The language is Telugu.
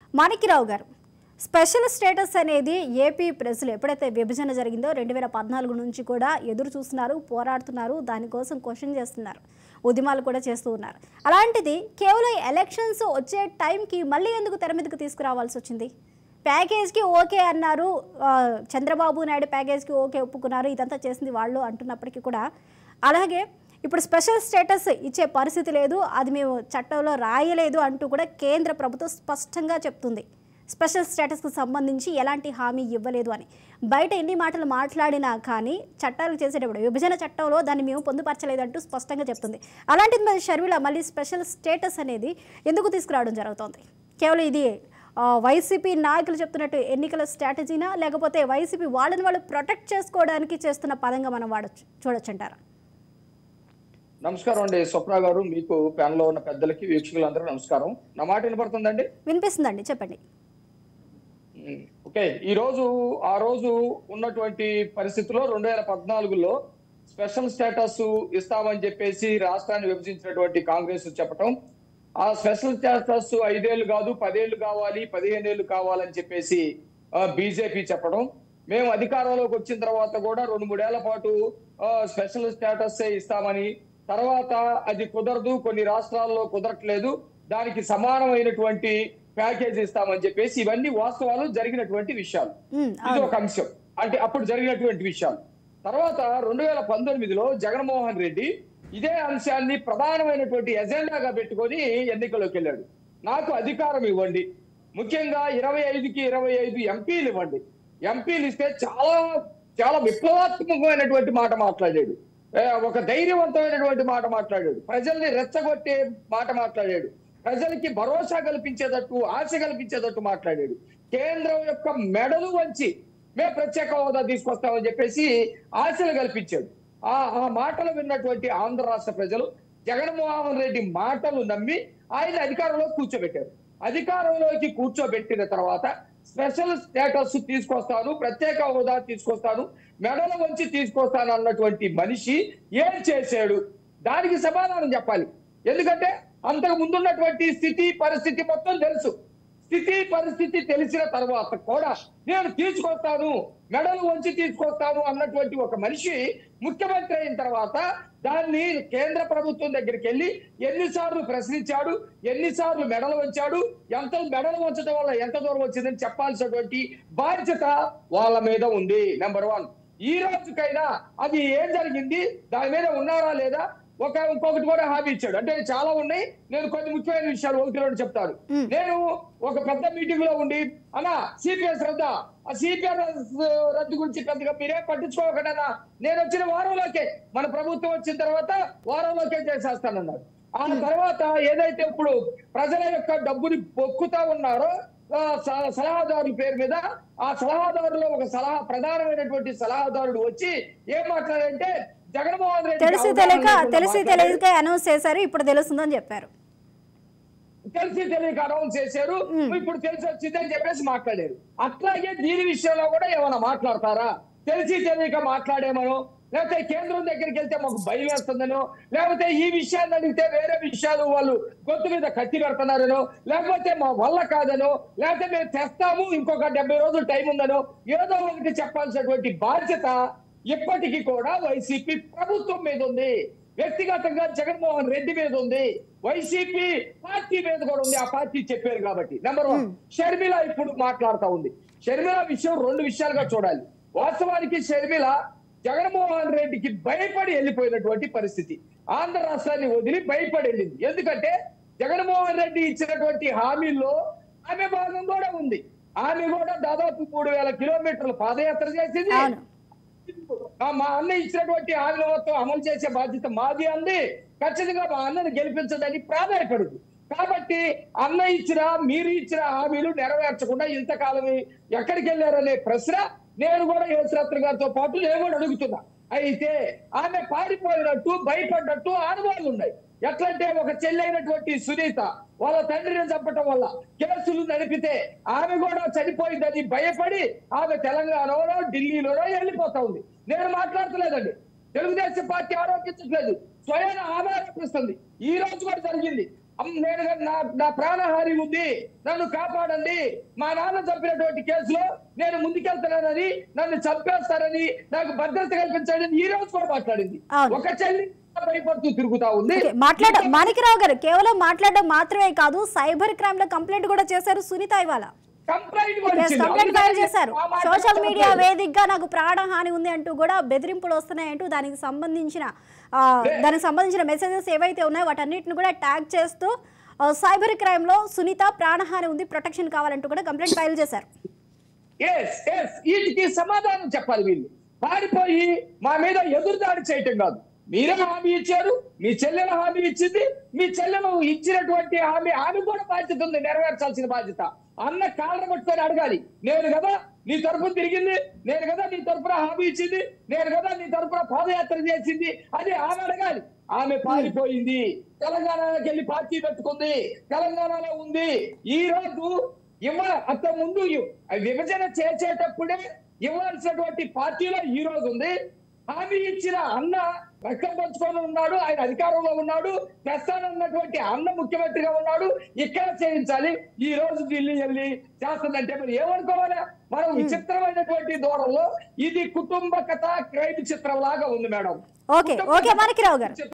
మాణిక్యరావు గారు స్పెషల్ స్టేటస్ అనేది ఏపీ ప్రజలు ఎప్పుడైతే విభజన జరిగిందో రెండు వేల పద్నాలుగు నుంచి కూడా ఎదురు చూస్తున్నారు పోరాడుతున్నారు దానికోసం క్వశ్చన్ చేస్తున్నారు ఉద్యమాలు కూడా చేస్తూ ఉన్నారు అలాంటిది కేవలం ఎలక్షన్స్ వచ్చే టైంకి మళ్ళీ ఎందుకు తెర మీదకి తీసుకురావాల్సి వచ్చింది ప్యాకేజ్కి ఓకే అన్నారు ఆ, చంద్రబాబు నాయుడు ప్యాకేజ్కి ఓకే ఒప్పుకున్నారు ఇదంతా చేసింది వాళ్ళు అంటున్నప్పటికీ కూడా అలాగే ఇప్పుడు స్పెషల్ స్టేటస్ ఇచ్చే పరిస్థితి లేదు అది మేము చట్టంలో రాయలేదు అంటూ కూడా కేంద్ర ప్రభుత్వం స్పష్టంగా చెప్తుంది స్పెషల్ స్టేటస్కి సంబంధించి ఎలాంటి హామీ ఇవ్వలేదు అని బయట ఎన్ని మాటలు మాట్లాడినా కానీ చట్టాలు చేసేటప్పుడు విభజన చట్టంలో దాన్ని మేము పొందుపరచలేదు అంటూ స్పష్టంగా చెప్తుంది అలాంటిది మరి షర్మిల మళ్ళీ స్పెషల్ స్టేటస్ అనేది ఎందుకు తీసుకురావడం జరుగుతోంది కేవలం ఇది ఆ, వైసీపీ నాయకులు చెప్తున్నట్టు ఎన్నికల స్ట్రాటజీనా లేకపోతే వైసీపీ వాళ్ళని వాళ్ళు ప్రొటెక్ట్ చేసుకోవడానికి చేస్తున్న పదంగా మనం వాడచ్చు చూడొచ్చంటారా నమస్కారం అండి స్వప్న గారు మీకు ప్యానల్ లో ఉన్న పెద్దలకి వీక్షకులందరూ నమస్కారం నా మాట వినపడుతుందండి వినిపిస్తుందండి చెప్పండి ఉమ్, ఓకే ఈ రోజు ఆ రోజు ఉన్నటువంటి పరిస్థితుల్లో రెండు వేల పద్నాలుగులో స్పెషల్ స్టేటస్ ఇస్తామని చెప్పేసి రాష్ట్రాన్ని విభజించినటువంటి కాంగ్రెస్ చెప్పటం ఆ స్పెషల్ స్టేటస్ ఐదేళ్లు కాదు పదేళ్లు కావాలి పదిహేను ఏళ్ళు కావాలని చెప్పేసి బీజేపీ చెప్పడం మేము అధికారంలోకి వచ్చిన తర్వాత కూడా రెండు మూడేళ్ల పాటు ఆ, స్పెషల్ స్టేటస్ ఇస్తామని తర్వాత అది కుదరదు కొన్ని రాష్ట్రాల్లో కుదరట్లేదు దానికి సమానమైనటువంటి ప్యాకేజ్ ఇస్తామని చెప్పేసి ఇవన్నీ వాస్తవాలు జరిగినటువంటి విషయాలు ఉమ్, ఇది అవును ఒక అంశం అంటే అప్పుడు జరిగినటువంటి విషయాలు తర్వాత రెండు వేల పంతొమ్మిదిలో జగన్మోహన్ రెడ్డి ఇదే అంశాన్ని ప్రధానమైనటువంటి ఎజెండాగా పెట్టుకొని ఎన్నికల్లోకి వెళ్ళాడు నాకు అధికారం ఇవ్వండి ముఖ్యంగా ఇరవై ఐదుకి ఇరవై ఐదు ఎంపీలు ఇవ్వండి ఎంపీలు ఇస్తే చాలా చాలా విప్లవాత్మకమైనటువంటి మాట మాట్లాడాడు ఏ, ఒక ధైర్యవంతమైనటువంటి మాట మాట్లాడాడు ప్రజల్ని రెచ్చగొట్టే మాట మాట్లాడాడు ప్రజలకి భరోసా కల్పించేటట్టు ఆశ కల్పించేటట్టు మాట్లాడాడు కేంద్రం యొక్క మెడలు వంచి మేము ప్రత్యేక హోదా తీసుకొస్తామని చెప్పేసి ఆశలు కల్పించాడు ఆ ఆ మాటలు విన్నటువంటి ఆంధ్ర రాష్ట్ర ప్రజలు జగన్మోహన్ రెడ్డి మాటలు నమ్మి ఆయన అధికారంలో కూర్చోబెట్టారు అధికారంలోకి కూర్చోబెట్టిన తర్వాత స్పెషల్ స్టేటస్ తీసుకొస్తాను ప్రత్యేక హోదా తీసుకొస్తాను మెడల వంచి తీసుకొస్తాను అన్నటువంటి మనిషి ఏం చేశాడు దానికి సమాధానం చెప్పాలి ఎందుకంటే అంతకు ముందున్నటువంటి స్థితి పరిస్థితి మొత్తం తెలుసు స్థితి పరిస్థితి తెలిసిన తర్వాత కూడా నేను తీసుకొస్తాను మెడలు వంచి తీసుకొస్తాను అన్నటువంటి ఒక మనిషి ముఖ్యమంత్రి అయిన తర్వాత దాన్ని కేంద్ర ప్రభుత్వం దగ్గరికి వెళ్ళి ఎన్నిసార్లు ప్రశ్నించాడు ఎన్నిసార్లు మెడలు వంచాడు ఎంత మెడలు వంచడం వల్ల ఎంత దూరం వచ్చిందని చెప్పాల్సినటువంటి బాధ్యత వాళ్ళ మీద ఉంది నెంబర్ వన్ ఈ రోజుకైనా అది ఏం జరిగింది దాని మీద ఉన్నారా లేదా ఒక ఇంకొకటి కూడా హామీ ఇచ్చాడు అంటే చాలా ఉన్నాయి నేను కొన్ని ముఖ్యమైన విషయాలు ఒకటి రెండు చెప్తాను మ్. నేను ఒక పెద్ద మీటింగ్ లో ఉండి అన్నా సిపిఎస్ రద్ద ఆ సిపిఎస్ రద్దు గురించి పెద్దగా మీరేం పట్టించుకోకండి అన్న నేను వచ్చిన వారంలోకే మన ప్రభుత్వం వచ్చిన తర్వాత వారంలోకే చేసేస్తానన్నాడు ఆ తర్వాత ఏదైతే ఇప్పుడు ప్రజల యొక్క డబ్బుని పొక్కుతా ఉన్నారో ఆ స- సలహాదారుల పేరు మీద ఆ సలహాదారులో ఒక సలహా ప్రధానమైనటువంటి సలహాదారుడు వచ్చి ఏం మాట్లాడంటే జగన్మోహన్ రెడ్డి తెలిసి తెలియక తెలిసి తెలియక అనౌన్స్ చేశారు ఇప్పుడు తెలుస్తుందని చెప్పారు తెలిసి తెలియక అనౌన్స్ చేశారు మ్మ్. ఇప్పుడు తెలిసి వచ్చింది అని చెప్పేసి మాట్లాడారు అట్లాగే దీని విషయంలో కూడా ఏమైనా మాట్లాడతారా తెలిసి తెలియక మాట్లాడేమనో లేకపోతే కేంద్రం దగ్గరికి వెళ్తే మాకు భయం వేస్తుందనో లేకపోతే ఈ విషయాన్ని అడిగితే వేరే విషయాలు వాళ్ళు గొంతు మీద కత్తి పెడుతున్నారనో లేకపోతే మా వల్ల కాదనో లేకపోతే మేము తెస్తాము ఇంకొక డెబ్బై రోజులు టైం ఉందనో ఏదో ఒకటి చెప్పాల్సినటువంటి బాధ్యత ఇప్పటికీ కూడా వైసీపీ ప్రభుత్వం మీద ఉంది వ్యక్తిగతంగా జగన్మోహన్ రెడ్డి మీద ఉంది వైసీపీ పార్టీ మీద కూడా ఉంది ఆ పార్టీ చెప్పారు కాబట్టి నెంబర్ వన్ షర్మిల ఇప్పుడు మాట్లాడుతా ఉంది షర్మిల విషయం రెండు విషయాలుగా చూడాలి వాస్తవానికి షర్మిల జగన్మోహన్ రెడ్డికి భయపడి వెళ్ళిపోయినటువంటి పరిస్థితి ఆంధ్ర రాష్ట్రాన్ని వదిలి భయపడి వెళ్ళింది ఎందుకంటే జగన్మోహన్ రెడ్డి ఇచ్చినటువంటి హామీల్లో ఆమె భాగం కూడా ఉంది ఆమె కూడా దాదాపు మూడు వేల కిలోమీటర్లు పాదయాత్ర చేసింది అవును ఆ మా అన్న ఇచ్చినటువంటి హామీల మొత్తం అమలు చేసే బాధ్యత మాది అంది ఖచ్చితంగా మా అన్నను గెలిపించదని ప్రాధాయపడుతుంది కాబట్టి అన్న ఇచ్చిన మీరు ఇచ్చిన హామీలు నెరవేర్చకుండా ఇంతకాలం ఎక్కడికి వెళ్ళారనే ప్రశ్న నేను కూడా యేసరత్న గారితో పాటు నేను కూడా అడుగుతున్నా అయితే ఆమె పారిపోయినట్టు భయపడ్డట్టు అనుభవాలు ఉన్నాయి ఎట్లంటే ఒక చెల్లైనటువంటి సునీత వాళ్ళ తండ్రిని చంపటం వల్ల కేసులు నడిపితే ఆమె కూడా చనిపోయిందని భయపడి ఆమె తెలంగాణలో ఢిల్లీలోనో వెళ్ళిపోతా ఉంది నేను మాట్లాడతలేదండి తెలుగుదేశం పార్టీ ఆరోపించట్లేదు స్వయం ఆమె ఆరోపిస్తుంది ఈ రోజు కూడా జరిగింది అమ్, నేను నా నా ప్రాణహాని ఉంది నన్ను కాపాడండి మా నాన్న చంపినటువంటి కేసులో నేను ముందుకెళ్తానని నన్ను చంపేస్తారని నాకు భద్రత కల్పించాలని ఈ రోజు కూడా మాట్లాడింది అవును. ఒక చెల్లి భయపడుతూ తిరుగుతా ఉంది ఓకే, మాట్లాడ మాణిక్యరావు గారు కేవలం మాట్లాడడం మాత్రమే కాదు సైబర్ క్రైమ్ లో కంప్లైంట్ కూడా చేశారు సునీత ఇవాళ కంప్లైంట్ కూడా Yes, ఇచ్చింది. కంప్లైంట్ ఫైల్ చేశారు ఆ మాట సోషల్ మీడియా చెప్పలేదు. వేదికగా నాకు ప్రాణహాని ఉంది అంటూ కూడా బెదిరింపులు వస్తున్నాయంటూ దానికి సంబంధించిన ఆ, దానికి సంబంధించిన మెసేజెస్ ఏవైతే ఉన్నాయో వాటన్నిటిని కూడా ట్యాగ్ చేస్తూ ఆ, సైబర్ క్రైమ్ లో సునీత ప్రాణహాని ఉంది ప్రొటెక్షన్ కావాలంటూ కూడా కంప్లైంట్ ఫైల్ చేశారు ఎస్ ఎస్ వీటికి సమాధానం చెప్పాలి వీళ్ళు పారిపోయి మా మీద ఎదురుదాడి చేయటం కాదు మీరే హామీ ఇచ్చారు మీ చెల్లెలు హామీ ఇచ్చింది మీ చెల్లెలు ఇచ్చినటువంటి హామీ ఆమె కూడా బాధ్యత ఉంది నెరవేర్చాల్సిన బాధ్యత అన్న కాళ్ళ పట్టుకొని అడగాలి నేను కదా నీ తరపున తిరిగింది నేను కదా నీ తరపున హామీ ఇచ్చింది నేను కదా నీ తరపున పాదయాత్ర చేసింది అది ఆమె అడగాలి ఆమె పారిపోయింది తెలంగాణలోకి వెళ్ళి పార్టీ పెట్టుకుంది తెలంగాణలో ఉంది ఈ రోజు ఇవ్వ అంత ముందు ఇవ్- విభజన చేసేటప్పుడే ఇవ్వాల్సినటువంటి పార్టీలో ఈ రోజు ఉంది హామీ ఇచ్చిన అన్న రక్తం పంచుకొని ఉన్నాడు ఆయన అధికారంలో ఉన్నాడు తెస్తానన్నటువంటి అన్న ముఖ్యమంత్రిగా ఉన్నాడు ఇక్కడ చేయించాలి ఈ రోజు ఢిల్లీ వెళ్ళి చేస్తుందంటే మరి ఏమనుకోవాలా మనం విచిత్రమైనటువంటి దూరంలో ఇది కుటుంబ కథ క్రైమ్ చిత్రం లాగా ఉంది మేడం ఓకే ఓకే మాణిక్యరావు గారు